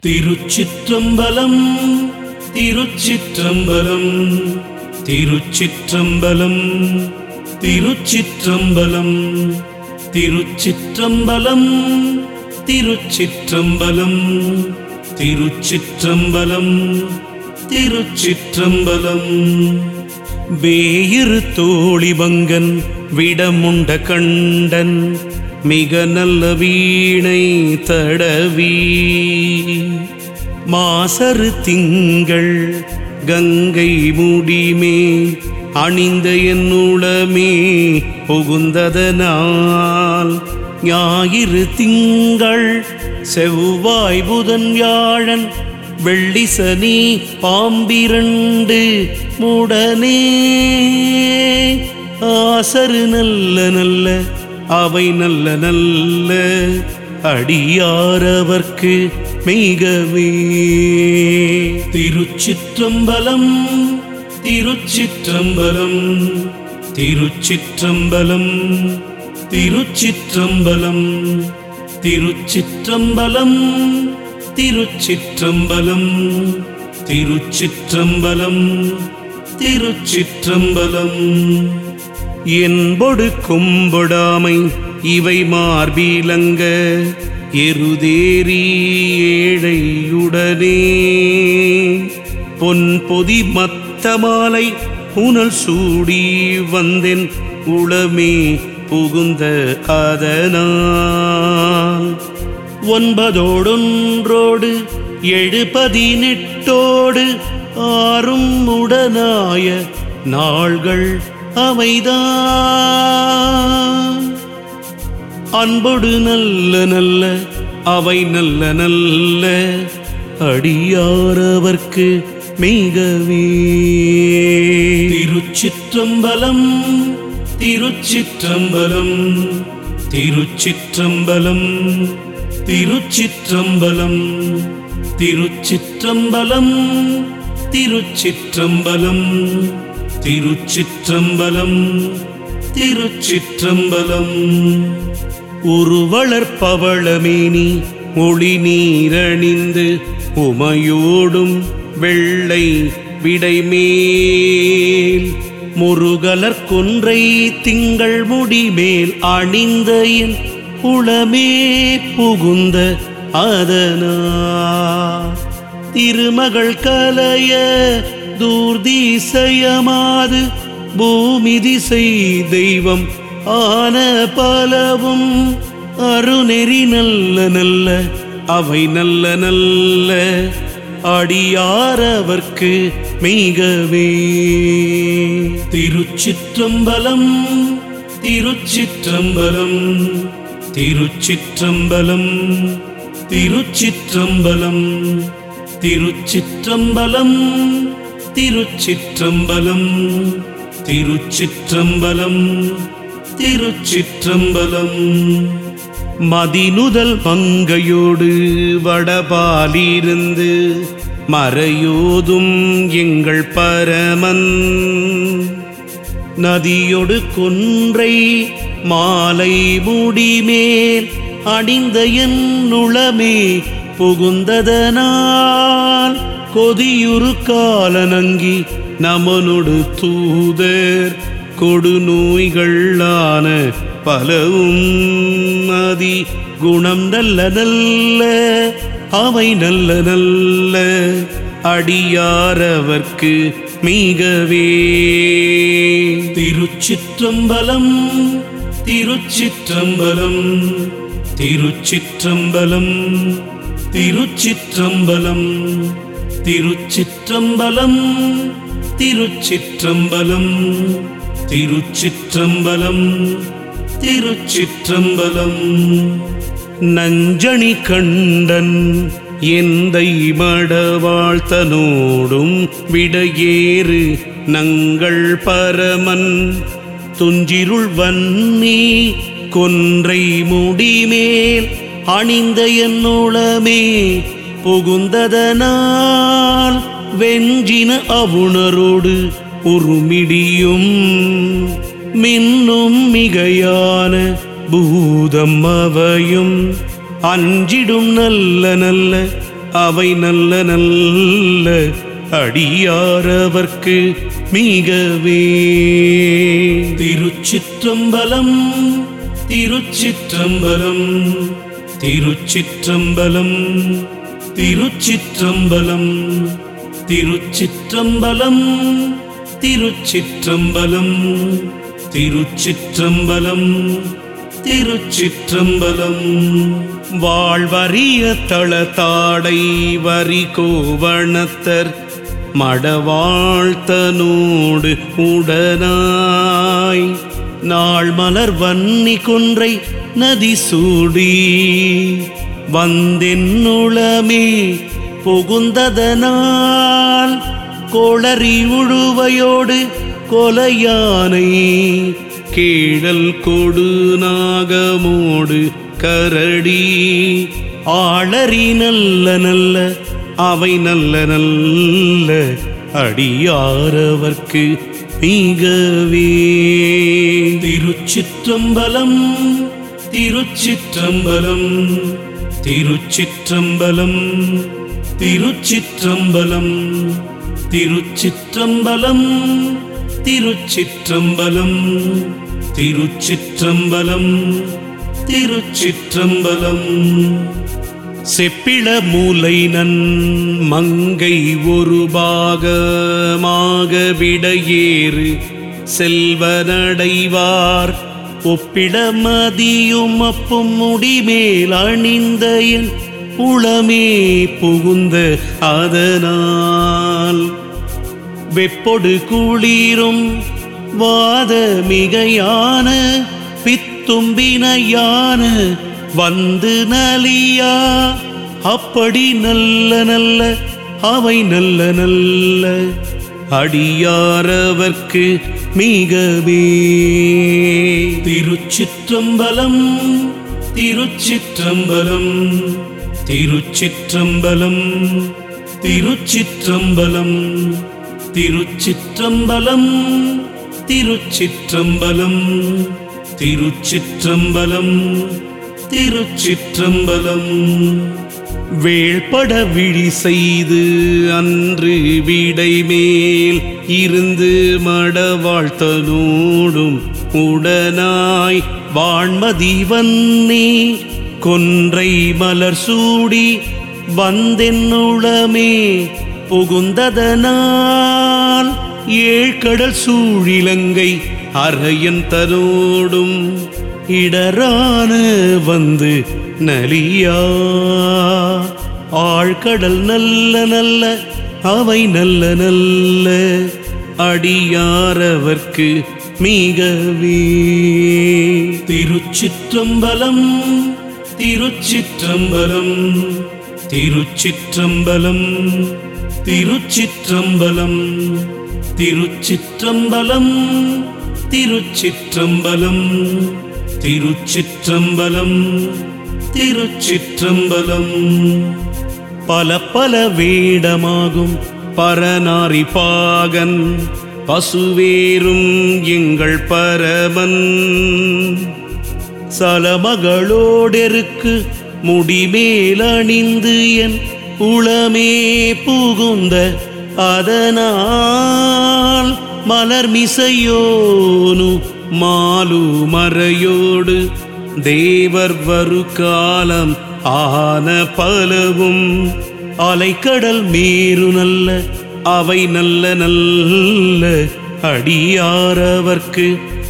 திருச்சிற்றம்பலம் திருச்சிற்றம்பலம் திருச்சிற்றம்பலம் திருச்சிற்றம்பலம் திருச்சிற்றம்பலம் திருச்சிற்றம்பலம் திருச்சிற்றம்பலம் திருச்சிற்றம்பலம் வேயிறு தோழிபங்கன் விடமுண்ட கண்டன் மிக நல்ல வீணை தடவி மாசரு திங்கள் கங்கை முடிமே அணிந்த என் உளமே புகுந்ததனால் ஞாயிறு திங்கள் செவ்வாய் புதன் வியாழன் வெள்ளி சனி பாம்பிரண்டு முடனே ஆசரு நல்ல நல்ல அவை நல்ல நல்ல அடியாரவர்க்கு மிகவே திருச்சிற்றம்பலம் திருச்சிற்றம்பலம் திருச்சிற்றம்பலம் திருச்சிற்றம்பலம் திருச்சிற்றம்பலம் திருச்சிற்றம்பலம் திருச்சிற்றம்பலம் திருச்சிற்றம்பலம் என்பொடு கும்பொடாமை இவை மார்பீலங்க எருதேரி ஏழையுடனே பொன் பொதி மத்த மாலை புனல் சூடி வந்தென் உளமே புகுந்த அதனால் ஒன்பதோடொன்றோடு எழு பதினெட்டோடு ஆறும் உடனாய நாள்கள் அவைதான் அன்பொடு நல்ல நல்ல அவை நல்ல நல்ல அடியாரவர்க்கு மிகவே திருச்சிற்றம்பலம் திருச்சிற்றம்பலம் திருச்சிற்றம்பலம் திருச்சிற்றம்பலம் திருச்சிற்றம்பலம் திருச்சிற்றம்பலம் திருச்சிற்றம்பலம் திருச்சிற்றம்பலம் உருவளர்பவளமேனி ஒளி நீரணிந்து உமையோடும் வெள்ளை விடைமேல் முருகலர் கொன்றை திங்கள் முடிமேல் அணிந்த என் உளமே புகுந்த அதனா திருமகள் கலைய தூர்தீசயமாது பூமி திசை தெய்வம் ஆன பலவும் அருநெறி நல்ல நல்ல அவை நல்ல நல்ல அடியாரவர்க்கு மிகவே திருச்சிற்றம்பலம் திருச்சிற்றம்பலம் திருச்சிற்றம்பலம் திருச்சிற்றம்பலம் திருச்சிற்றம்பலம் திருச்சிற்றம்பலம் திருச்சிற்றம்பலம் திருச்சிற்றம்பலம் மதினுதல் மங்கையோடு வடபாலிருந்து மறையோதும் எங்கள் பரமன் நதியொடு கொன்றை மாலை முடிமேல் அணிந்த என் உளமே புகுந்ததனால் கொதியுறு காலனங்கி நமனொடு தூதர் கொடுநோய்களான பலவும் மதி குணம் நல்ல நல்ல அவை நல்ல நல்ல அடியாரவர்க்கு மிகவே திருச்சிற்றம்பலம் திருச்சிற்றம்பலம் திருச்சிற்றம்பலம் திருச்சிற்றம்பலம் திருச்சிற்றம்பலம் திருச்சிற்றம்பலம் திருச்சிற்றம்பலம் திருச்சிற்றம்பலம் நஞ்சணி கண்டன் எந்தை மடவாழ்த்தனோடும் விடையேறு நங்கள் பரமன் துஞ்சிருள் வன்னி கொன்றை முடிமேல் அணிந்த என்னுளமே புகுந்ததனால் வெஞ்சின அவுணரோடு உருமிடியும் மின்னும் மிகையான பூதம் அவையும் அஞ்சிடும் நல்ல நல்ல அவை நல்ல நல்ல அடியாரவர்க்கு மிகவே திருச்சிற்றம்பலம் திருச்சிற்றம்பலம் திருச்சிற்றம்பலம் திருச்சிற்றம்பலம் திருச்சிற்றம்பலம் திருச்சிற்றம்பலம் திருச்சிற்றம்பலம் திருச்சிற்றம்பலம் வாழ்வறிய தளதாடை வரி கோவணத்தர் மடவாழ்த்தனோடு உடனாய் நாள் மலர் வன்னி கொன்றை நதி சூடி வந்தென்னுளமே புகுந்ததனால் கோளறி உழுவையோடு கொலையானை கேழல் கொடு நாகமோடு கரடி ஆளறி நல்ல நல்ல அவை நல்ல நல்ல அடியாரவர்க்கு மிகவே திருச்சிற்றம்பலம் திருச்சிற்றம்பலம் திருச்சிற்றம்பலம் திருச்சிற்றம்பலம் திருச்சிற்றம்பலம் திருச்சிற்றம்பலம் திருச்சிற்றம்பலம் திருச்சிற்றம்பலம் செப்பிள மூலை நன் மங்கை ஒரு பாகமாக விடையேறு செல்வனடைவார் ஒப்பிட மதியும் அப்பும் முடிமேல் அணிந்த என் உளமே புகுந்த அதனால் வெப்பொடு குளிரும் வாத மிகையான பித்தும்பினையான வந்து நலியா அப்படி நல்ல நல்ல அவை நல்ல நல்ல அடியாரவர்க்கு மிகவே திருச்சிற்றம்பலம் திருச்சிற்றம்பலம் திருச்சிற்றம்பலம் திருச்சிற்றம்பலம் திருச்சிற்றம்பலம் திருச்சிற்றம்பலம் திருச்சிற்றம்பலம் திருச்சிற்றம்பலம் வேள்பட விழி செய்து அன்று விடை மேல் இருந்து மடவாழ்த்தனோடும் உடனாய் வான்மதி வன்னி கொன்றை மலர் சூடி வந்தென்னுளமே புகுந்ததனால் ஏழ்கடல் சூழிலங்கை அரையன் தனோடும் இடரான வந்து நலியா ஆழ்கடல் நல்ல நல்ல அவை நல்ல நல்ல அடியாரவர்க்கு மிகவே திருச்சிற்றம்பலம் திருச்சிற்றம்பலம் திருச்சிற்றம்பலம் திருச்சிற்றம்பலம் திருச்சிற்றம்பலம் திருச்சிற்றம்பலம் திருச்சிற்றம்பலம் திருச்சிற்றம்பலம் பல பல வேடமாகும் பரநாரி பாகன் பசுவேரும் எங்கள் பரமன் சலமகளோடெருக்கு முடிமேல் அணிந்து என் உளமே புகுந்த அதனால் மலர் மிசையோனு மாலு மறையோடு தேவர் வரு காலம் ஆன பலவும் அலைக்கடல் மேரு நல்ல அவை நல்ல நல்ல அடியாரவர்க்கு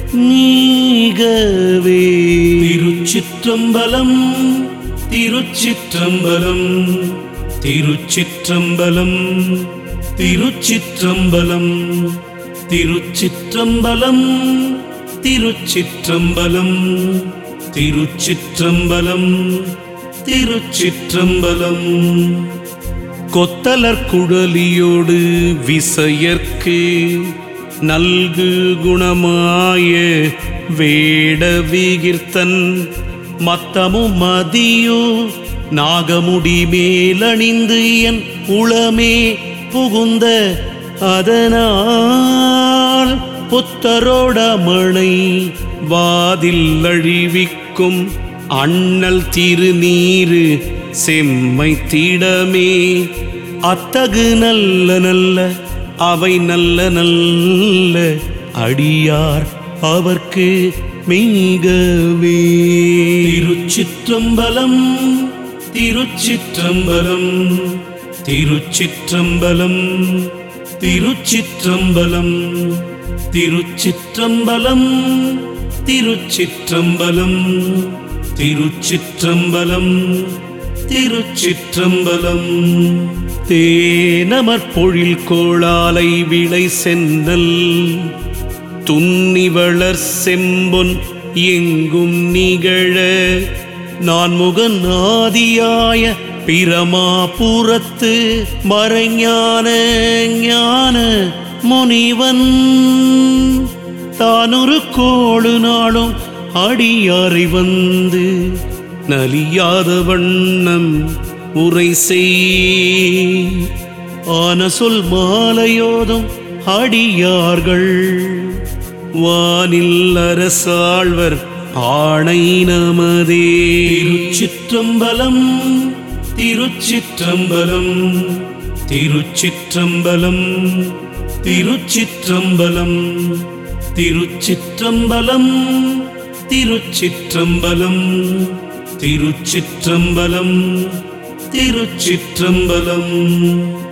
நீகவே திருச்சிற்றம்பலம் திருச்சிற்றம்பலம் திருச்சிற்றம்பலம் திருச்சிற்றம்பலம் திருச்சிற்றம்பலம் திருச்சிற்றம்பலம் திருச்சிற்றம்பலம் திருச்சிற்றம்பலம் கொத்தலர் குழலியோடு விசையர்க்கு நல்கு குணமாய வேட விகிர்த்தன் மத்தமும் மதியோ நாகமுடி மேலணிந்து என் உளமே புகுந்த அதனால் புத்தரோடமணை வாதில் அழிவிக்கும் அண்ணல் திருநீரு செம்மை தீடமே அத்தகு நல்ல நல்ல அவை நல்ல நல்ல அடியார் அவர்க்கு மெய்கவே திருச்சிற்றம்பலம் திருச்சிற்றம்பலம் திருச்சிற்றம்பலம் திருச்சிற்றம்பலம் திருச்சிற்றம்பலம் திருச்சிற்றம்பலம் திருச்சிற்றம்பலம் திருச்சிற்றம்பலம் தேனமற் பொழில் கோளாலை விளை சென்னல் துன்னி வளர் செம்பொன் எங்கும் நிகழ நான் முகநாதியாய பிரமாபுரத்து மறைஞான ஞான முனிவன் தானொரு கோடு நாளும் அடியாரை வந்து நலியாத வண்ணம் உரை செய் ஆன சொல் மாலையோதும் அடியார்கள் வானில் அரசாழ்வர் ஆணை நமதே திருச்சிற்றம்பலம் திருச்சிற்றம்பலம் திருச்சிற்றம்பலம் திருச்சிற்றம்பலம் திருச்சிற்றம்பலம் திருச்சிற்றம்பலம் திருச்சிற்றம்பலம் திருச்சிற்றம்பலம்